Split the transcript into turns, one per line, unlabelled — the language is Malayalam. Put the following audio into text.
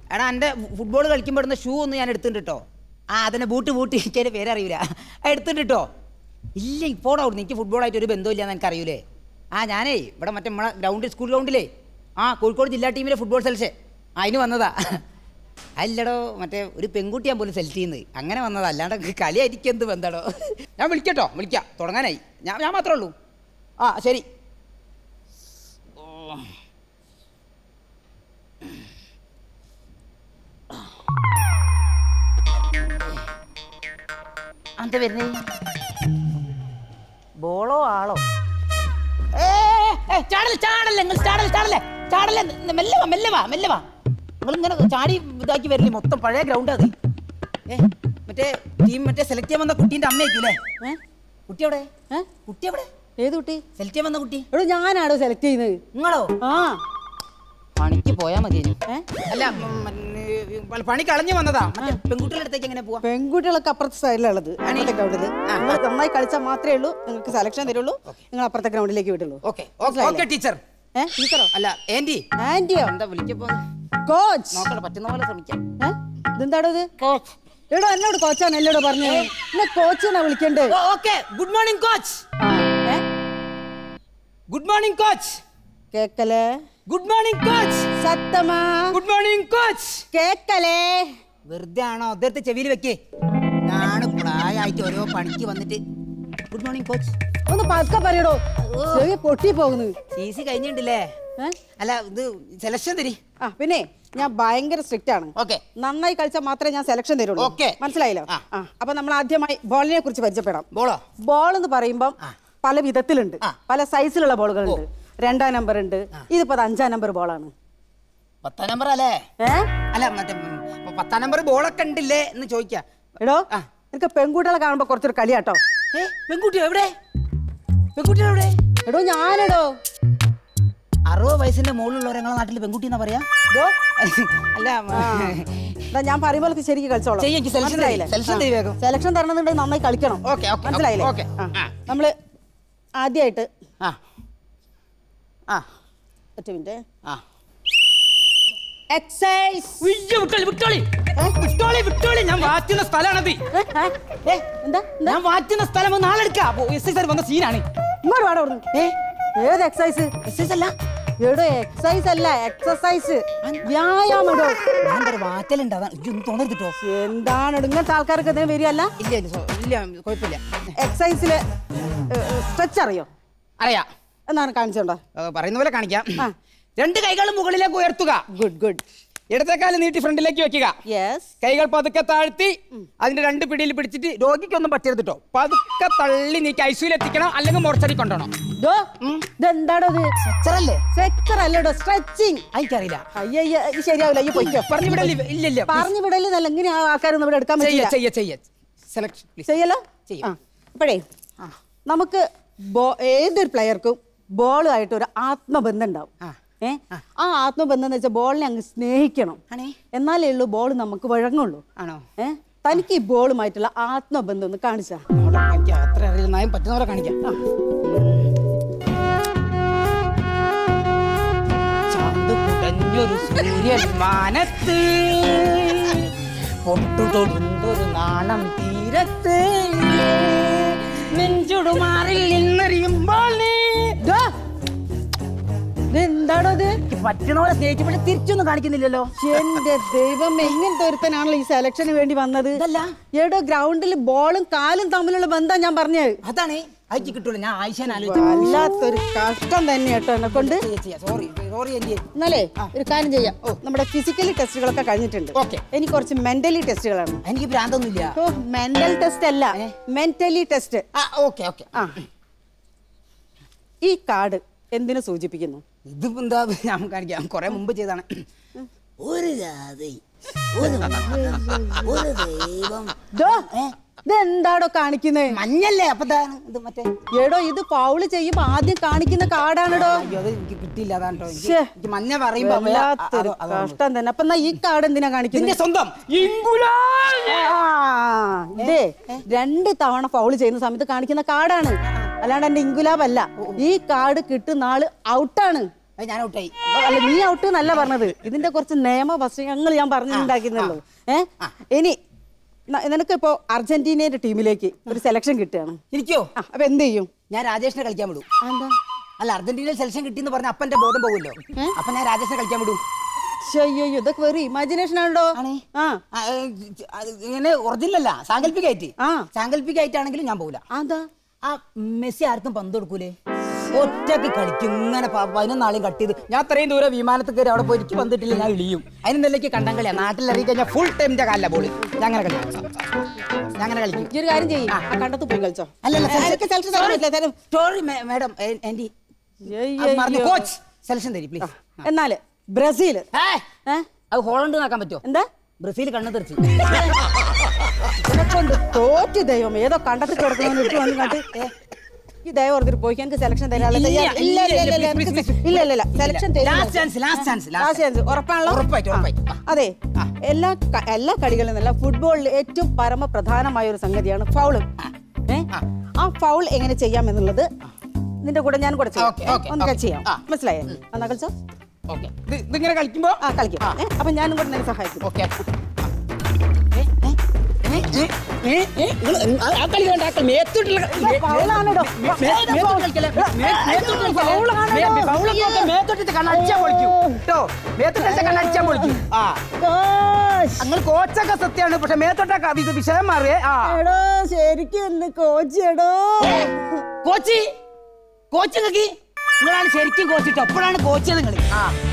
എടാ എൻ്റെ ഫുട്ബോൾ കളിക്കുമ്പോൾ ഇടുന്ന ഷൂ ഒന്ന് ഞാൻ എടുത്തിട്ടുണ്ട് കേട്ടോ ആ അതിനെ ബൂട്ട് ബൂട്ട് എൻ്റെ പേര് അറിയില്ല ആ എടുത്തിട്ടുണ്ട് കേട്ടോ ഇല്ല ഇപ്പോൾ അവിടുന്ന് എനിക്ക് ഫുട്ബോളായിട്ട് ഒരു ബന്ധമില്ല എന്ന് എനിക്ക് അറിയൂലേ ആ ഞാനേ ഇവിടെ മറ്റേ നമ്മളെ ഗ്രൗണ്ടിൽ സ്കൂൾ ഗ്രൗണ്ടിലേ ആ കോഴിക്കോട് ജില്ലാ ടീമിലെ ഫുട്ബോൾ സെലക്ഷൻ അതിന് വന്നതാ അല്ലടോ മറ്റേ ഒരു പെൺകുട്ടിയാൻ പോലും സെലക്ട് ചെയ്യുന്നത് അങ്ങനെ വന്നതാ അല്ലാണ്ട് കളിയായിരിക്കും എന്ത് ബന്ധടോ ഞാൻ വിളിക്കട്ടോ വിളിക്കാം തുടങ്ങാനായി ഞാൻ ഞാൻ മാത്രമേ ഉള്ളൂ ആ ശരി എന്താ വരുന്നേ ബോളോ ആളോ ഏ, ഏ, ചാടല് ചാടല്ലേ നിങ്ങൾ ചാടല് ചാടല്ലേ ചാടല്ലേ ന- മെല്ലെ വാ മെല്ലെ വാ മെല്ലെ വാ നിങ്ങൾ ഇങ്ങനെ ചാടി ഇതാക്കി വരില്ലേ മൊത്തം പഴയ ഗ്രൗണ്ട് അത് ഏ മറ്റേ ടീം മറ്റേ സെലക്ട് ചെയ്യാൻ വന്ന കുട്ടീൻ്റെ അമ്മയായിരിക്കും അല്ലേ കുട്ടി എവിടെ
ഏ?
കുട്ടി എവിടെ
ഏത് കുട്ടി
സെലക്ട് ചെയ്യാൻ വന്ന കുട്ടി
എടോ ഞാനാടോ സെലക്ട് ചെയ്യുന്നത്
നിങ്ങളോ
ആ
പണിക്ക് പോയാൽ മതി
ഏ?
അല്ല ഉം, ഉം, പണി കളഞ്ഞു വന്നതാ മറ്റേ പെൺകുട്ടികളുടെ അടുത്തേക്ക് എങ്ങനെ പോവാ
പെൺകുട്ടികളൊക്കെ അപ്പുറത്തെ സൈഡിലുള്ളത് അങ്ങനത്തെ ഗ്രൗണ്ടിൽ നിങ്ങൾ നന്നായി കളിച്ചാൽ മാത്രമേ ഉള്ളൂ നിങ്ങൾക്ക് സെലക്ഷൻ തരുള്ളൂ നിങ്ങൾ അപ്പുറത്തെ ഗ്രൗണ്ടിലേക്ക് വിടുള്ളൂ
ഓക്കെ ഓക്കെ ടീച്ചർ
ഏ ടീച്ചറോ
അല്ല ആൻറ്റി
ആന്റിയോ
എന്താ വിളിക്കപ്പോ
കോച്ച്
നോക്കട്ടെ പറ്റുന്ന പോലെ ശ്രമിക്കാം
ഏ ഇതെന്താടോ ഇത് എടോ എന്നോട് കോച്ചാണ് എന്നോട് പറഞ്ഞത് എന്നെ കോച്ച് എന്നാ വിളിക്കണ്ടേ
ഓക്കെ ഗുഡ് മോർണിംഗ് കോച്ച്
ആ, ഏ
ഗുഡ് മോർണിംഗ് കോച്ച്
കേക്കലേ
ഗുഡ് മോർണിംഗ് കോച്ച്
സത്തമാ
ഗുഡ് മോർണിംഗ് കോച്ച്
കേക്കലേ
വെറുതെ ആണോ അദ്ദേഹത്തെ ചെവിയിൽ വെക്കേ ഞാൻ പ്രായമായിട്ട് ഓരോ പണിക്ക് വന്നിട്ട് ഗുഡ് മോർണിംഗ് കോച്ച്
ഒന്ന് പതുക്കെ പറയടോ ചെവി പൊട്ടി പോകുന്നു
സി സി കഴിഞ്ഞിട്ടില്ലേ
ഏ?
അല്ല ഇത് സെലക്ഷൻ തരി
ആ പിന്നെ ഞാൻ ഭയങ്കര സ്ട്രിക്റ്റ് ആണ്
ഓക്കെ
നന്നായി കളിച്ചാൽ മാത്രമേ ഞാൻ സെലക്ഷൻ തരുള്ളൂ
Okay.
മനസ്സിലായല്ലോ
ആ.
ആ അപ്പൊ നമ്മൾ ആദ്യമായി ബോളിനെ കുറിച്ച് പരിചയപ്പെടാം
ബോളോ
ബോൾ എന്ന് പറയുമ്പം
ആ.
പല വിധത്തിലുണ്ട്
ആ.
പല സൈസിലുള്ള ബോളുകളുണ്ട് രണ്ടാം നമ്പർ ഉണ്ട് ഇതിപ്പോ അത് അഞ്ചാം നമ്പർ ബോളാണ്
പത്താം നമ്പർ അല്ലേ
ഏ
അല്ല മറ്റേ ഉം, പത്താം നമ്പർ ബോളൊക്കെ ഉണ്ടില്ലേ എന്ന് ചോദിക്കാം
എടോ
ആ.
എനിക്ക് പെൺകുട്ടികളെ കാണുമ്പോ കുറച്ചൊരു കളിയാട്ടോ
ഏ പെൺകുട്ടി എവിടെ പെൺകുട്ടി എവിടെ
എടോ ഞാനെടോ
അറുപത് വയസ്സിന്റെ മുകളിലുള്ള ഞങ്ങളുടെ നാട്ടിൽ പെൺകുട്ടി എന്നാ പറയാ
ഇതോ,
അല്ല
ദാ ഞാൻ പറയുമ്പോൾ ശരിക്കും കളിച്ചോളാം
ചെയ്യ്, എനിക്ക് selection തരി, selection തരി വേഗം.
സെലക്ഷൻ തരണമെന്നുണ്ടെങ്കിൽ നന്നായി കളിക്കണം
ഓക്കെ, ഓക്കെ,
മനസ്സിലായില്ലേ
ഓക്കെ,
ആ.
ആ.
നമ്മള് ആദ്യമായിട്ട്
ആ ആ
ഒറ്റ മിനിറ്റ്
ആ
എക്സൈസ്
ഉയ്യ്, വിട്ടോളി വിട്ടോളി വിട്ടോളി വിട്ടോളി ഞാൻ വാറ്റുന്ന സ്ഥലമാണത്
എന്താ എന്താ
ഞാൻ വാറ്റുന്ന സ്ഥലം ഒന്ന് ആളെടുക്കാം എസ് ഐ സാർ വന്ന സീനാണ്
ഇങ്ങോട്ട് പാടാ അവിടുന്ന്.
ഏ
ഏത് എക്സസൈസ്
എസ് ഐ അല്ല
എടോ എക്സസൈസ് അല്ല എക്സസൈസ് വ്യായാമം ഇടോ
ഞാൻ എന്താ വാറ്റലുണ്ട് അതാണ് ഇതൊന്നും തോന്നരുതിട്ടോ
എന്താണ് ഇങ്ങനത്തെ ആൾക്കാർക്ക് എന്തെങ്കിലും വരികയല്ല
ഇല്ല ഇല്ല സോ- ഇല്ല കുഴപ്പമില്ല
എക്സസൈസില് സ്ട്രെച്ച് അറിയോ
അറിയാം
എന്നാണ് കാണിച്ചോണ്ടോ
ഏ, പറയുന്ന പോലെ കാണിക്കാം
ആ.
രണ്ട് കൈകളും മുകളിലേക്ക് ഉയർത്തുക
ഗുഡ് ഗുഡ്
ഇടത്തേക്കാല് നീട്ടി ഫ്രണ്ടിലേക്ക് വെക്കുക
യെസ്
കൈകൾ പതുക്കെ താഴ്ത്തി അതിന്റെ രണ്ട് പിടിയിൽ പിടിച്ചിട്ട് രോഗിക്കൊന്നും പറ്റരുത് കേട്ടോ പതുക്കെ തള്ളി നീക്കി ഐസിയിൽ എത്തിക്കണം അല്ലെങ്കിൽ മോർച്ചറി കൊണ്ടുപോകണം
ഇതെന്താടോ ഇത്
സ്ട്രെച്ചറല്ലേ
സ്ട്രെച്ചർ അല്ലടോ സ്ട്രെച്ചിങ്
എനിക്കറിയില്ല
അയ്യ ഇത് ശരിയാവില്ല ഈ പൊയ്ക്കോ
പറഞ്ഞു വിടല്ലേ ഇല്ല ഇല്ല
പറഞ്ഞു വിടല് നല്ല ഇങ്ങനെ ആൾക്കാരൊന്നും ഇവിടെ എടുക്കാൻ
ചെയ്യ
പറ്റില്ല
ചെയ്യ ചെയ്യ സെലക്ഷൻ പ്ലീസ്
ചെയ്യല്ലോ
ചെയ്യും.
ആ അപ്പോഴേ നമുക്ക് ബോ ഏതൊരു പ്ലെയർക്കും ബോളുമായിട്ട് ഒരു ആത്മബന്ധം ഉണ്ടാവും
ആ.
ഏ ആ ആത്മബന്ധം എന്ന് വെച്ചാൽ ബോളിനെ അങ്ങ് സ്നേഹിക്കണം
ആണേ
എന്നാലേ ഉള്ളൂ ബോൾ നമുക്ക് വഴങ്ങുള്ളൂ
ആണോ
ഏ തനിക്ക് ഈ ബോളുമായിട്ടുള്ള ആത്മബന്ധം ഒന്ന് കാണിച്ചാ
നോടാ, എനിക്ക് അത്ര അറിയില്ല നായും പറ്റുന്ന പോലെ കാണിക്കാം ചാന്ത് കുടഞ്ഞൊരു സൂര്യൻ മാനത്ത് പൊട്ടു തൊടുന്നൊരു നാണം തീരത്ത് നെഞ്ചുടുമാറിൽ നിന്നറിയുമ്പോൾ നീ
ദാ, ഇതെന്താടോ ഇത്
എനിക്ക് പറ്റുന്ന പോലെ സ്നേഹിച്ചപ്പോൾ തിരിച്ചൊന്നും കാണിക്കുന്നില്ലല്ലോ
എന്റെ ദൈവം എങ്ങനത്തെ ഒരുത്തനാണല്ലോ ഈ സെലക്ഷന് വേണ്ടി വന്നത്
ഇതല്ല
ഏടോ ഗ്രൗണ്ടിൽ ബോളും കാലും തമ്മിലുള്ള ബന്ധം ഞാൻ പറഞ്ഞത്
അതാണ് അയച്ചു കിട്ടൂല ഞാൻ ആയിഷാൻ ആലോചിച്ചു
വല്ലാത്തൊരു കഷ്ടം തന്നെ കേട്ടോ എന്നെ കൊണ്ട്
സോറി സോറി എന്റെ
എന്നാലേ ഒരു കാര്യം ചെയ്യാം നമ്മുടെ ഫിസിക്കലി ടെസ്റ്റുകളൊക്കെ കഴിഞ്ഞിട്ടുണ്ട്
Okay.
ഇനി കുറച്ച് മെന്റലി ടെസ്റ്റുകളാണ്
എനിക്ക് ഭ്രാന്തൊന്നുമില്ല
ഓ മെന്റൽ ടെസ്റ്റ് അല്ല മെന്റലി ടെസ്റ്റ്
ആ ഓക്കെ ഓക്കെ
ആ ഈ കാർഡ് എന്തിനു സൂചിപ്പിക്കുന്നു
ഇതിപ്പോ എന്താ ഞാൻ കാണിക്കാം കുറെ മുമ്പ് ചെയ്താണ് ഒരു ജാതി ഒരു മനുഷ്യൻ, ഒരു ദൈവം
ദോ, ഇതെന്താടോ കാണിക്കുന്നത്
മഞ്ഞല്ലേ അപ്പൊ ഇതാണ് ഇത് മറ്റേ
എടോ ഇത് ഫൗള് ചെയ്യുമ്പോ ആദ്യം കാണിക്കുന്ന കാർഡാണെടോ
അയ്യോ അത് എനിക്ക് കിട്ടിയില്ല അതാണ് ട്ടോ. എനിക്ക്
ശ്ശേ.
എനിക്ക് മഞ്ഞ പറയുമ്പോ അവ-
വല്ലാത്തൊരു
അത് അതാണ്.
കഷ്ടം തന്നെ അപ്പൊ എന്നാ ഈ കാർഡ് എന്തിനാ
നിന്റെ
കാണിക്കുന്നത്
സ്വന്തം ഇങ്കുലാൽ
ആ, ഇതേ രണ്ട് തവണ ഫൗള് ചെയ്യുന്ന സമയത്ത് കാണിക്കുന്ന കാർഡാണ് അല്ലാണ്ട് എന്റെ ഇങ്കുലാബ് അല്ല ഈ കാർഡ് കിട്ടുന്ന ആള് ഔട്ടാണ്
അത് ഞാൻ ഔട്ടായി
അല്ല നീ ഔട്ട് എന്നല്ല പറഞ്ഞത് ഇതിന്റെ കുറച്ച് നിയമ വശങ്ങൾ ഞാൻ പറഞ്ഞുണ്ടാക്കുന്നുള്ളൂ ഏ ഇനി ന- നിനക്കിപ്പോ അർജന്റീനയുടെ ടീമിലേക്ക് ഒരു സെലക്ഷൻ കിട്ടുകയാണ്
ഇരിക്കോ
ആ അപ്പൊ എന്ത് ചെയ്യും
ഞാൻ രാജേഷിനെ കളിക്കാൻ വിടും
എന്താ
അല്ല അർജന്റീനയിൽ സെലക്ഷൻ കിട്ടിയെന്ന് പറഞ്ഞ അപ്പന്റെ ബോധം പോകുമല്ലോ അപ്പൊ ഞാൻ രാജേഷിനെ കളിക്കാൻ വിടും
അയ്യോ ഇതൊക്കെ വെറും ഇമാജിനേഷൻ ആണല്ലോ
ആണേ.
ആ
ആ, ഏ, അത് ഇങ്ങനെ ഒറിജിനൽ അല്ല സാങ്കല്പികമായിട്ട്
ആ.
സാങ്കല്പികമായിട്ടാണെങ്കിലും ഞാൻ പോകില്ല
അതാ
ആ മെസ്സി ആർക്കും പന്ത് കൊടുക്കൂലേ ഒറ്റക്ക് കളിക്കും ഇങ്ങനെ പ- പതിനൊന്നാളെയും കട്ട് ചെയ്ത് ഞാൻ അത്രയും ദൂരം വിമാനത്തിൽ കയറി അവിടെ പോയി എനിക്ക് പന്തിട്ടില്ല ഞാൻ ഇളിയും അതിന് നിലയ്ക്ക് കണ്ടം കളിയാ നാട്ടിലിറങ്ങി കഴിഞ്ഞാൽ ഫുൾ ടൈം കാലില്ല ബോള് ഞാൻ അങ്ങനെ കളിക്കും ഞാൻ അങ്ങനെ കളിക്കും
ഈ ഒരു കാര്യം ചെയ്യും ആ കണ്ടത്ത് പോയി കളിച്ചോ
അല്ലല്ല
ഏ, എനിക്ക് സെലക്ഷൻ തരാൻ പറ്റില്ല തരും
സോറി മാഡം ആന്റി
അയ്യോ.
കോച്ച് സെലക്ഷൻ തരി പ്ലീസ്
എന്നാല് ബ്രസീല് ഏ
അത് ഹോളണ്ട് നോക്കാൻ പറ്റുമോ
എന്താ
ബ്രസീൽ കണ്ണു തെറിച്ചു
ഇതിനെക്കൊണ്ട് തോറ്റു ദൈവം ഏതോ കണ്ടത്തിൽ കിടക്കണമെന്ന് ഇട്ട് വന്ന് കണ്ട് ഏ, ഈ ദൈവം ഓർത്തിട്ട് പോയി എനിക്ക് സെലക്ഷൻ തരാനുള്ള
ഇല്ല,
തയ്യാ- ഇല്ല ഇല്ല ഇല്ല ഇല്ല
please,
എനിക്ക്
please,
ഇല്ല ഇല്ല ഇല്ല selection
Last chance, last chance, last
last chance ഉറപ്പാണല്ലോ
ഉറപ്പായിട്ടും, ഉറപ്പായിട്ടും. ആ.
അതെ എല്ലാ ക- എല്ലാ കളികളിലും നല്ല ഫുട്ബോളിൽ ഏറ്റവും പരമപ്രധാനമായ ഒരു സംഗതിയാണ് ഫൗള് ഏ ആ ഫൗൾ എങ്ങനെ ചെയ്യാം എന്നുള്ളത് നിന്റെ കൂടെ ഞാൻ കൂടെ ചെയ്യാം
Okay, okay,
ഒന്ന്
okay.
ചെയ്യാം
ആ.
മനസ്സിലായേ എന്നാ കളിച്ചോ
ഓക്കെ ഇതിങ്ങനെ കളിക്കുമ്പോ
ആ കളിക്കും ഏ, അപ്പൊ ഞാനും കൂടെ നിന്നെ സഹായിക്കും
ഓക്കെ ആ കളി വേണ്ട ആ കളി മേത്തോട്ടുള്ള
ഫൗളാണെടോ.
മേത്തോട്ടിട്ട് കണ്ണടിച്ചാ പൊളിക്കും കേട്ടോ മേത്തോട്ടിട്ട് കണ്ണടിച്ചാ പൊളിക്കും ആ നിങ്ങൾ കോച്ചൊക്കെ സത്യമാണ് പക്ഷെ മേത്തോട്ടൊക്കെ ഇത് വിഷയം മാറിയേ ആ
എടോ ശരിക്കും എന്നെ കോച്ച് എടോ
കോച്ച് കോച്ച് നിങ്ങക്ക് നിങ്ങളാണ് ശരിക്കും കോച്ച് ഇട്ടോ അപ്പോഴാണ് കോച്ച് നിങ്ങൾ ആ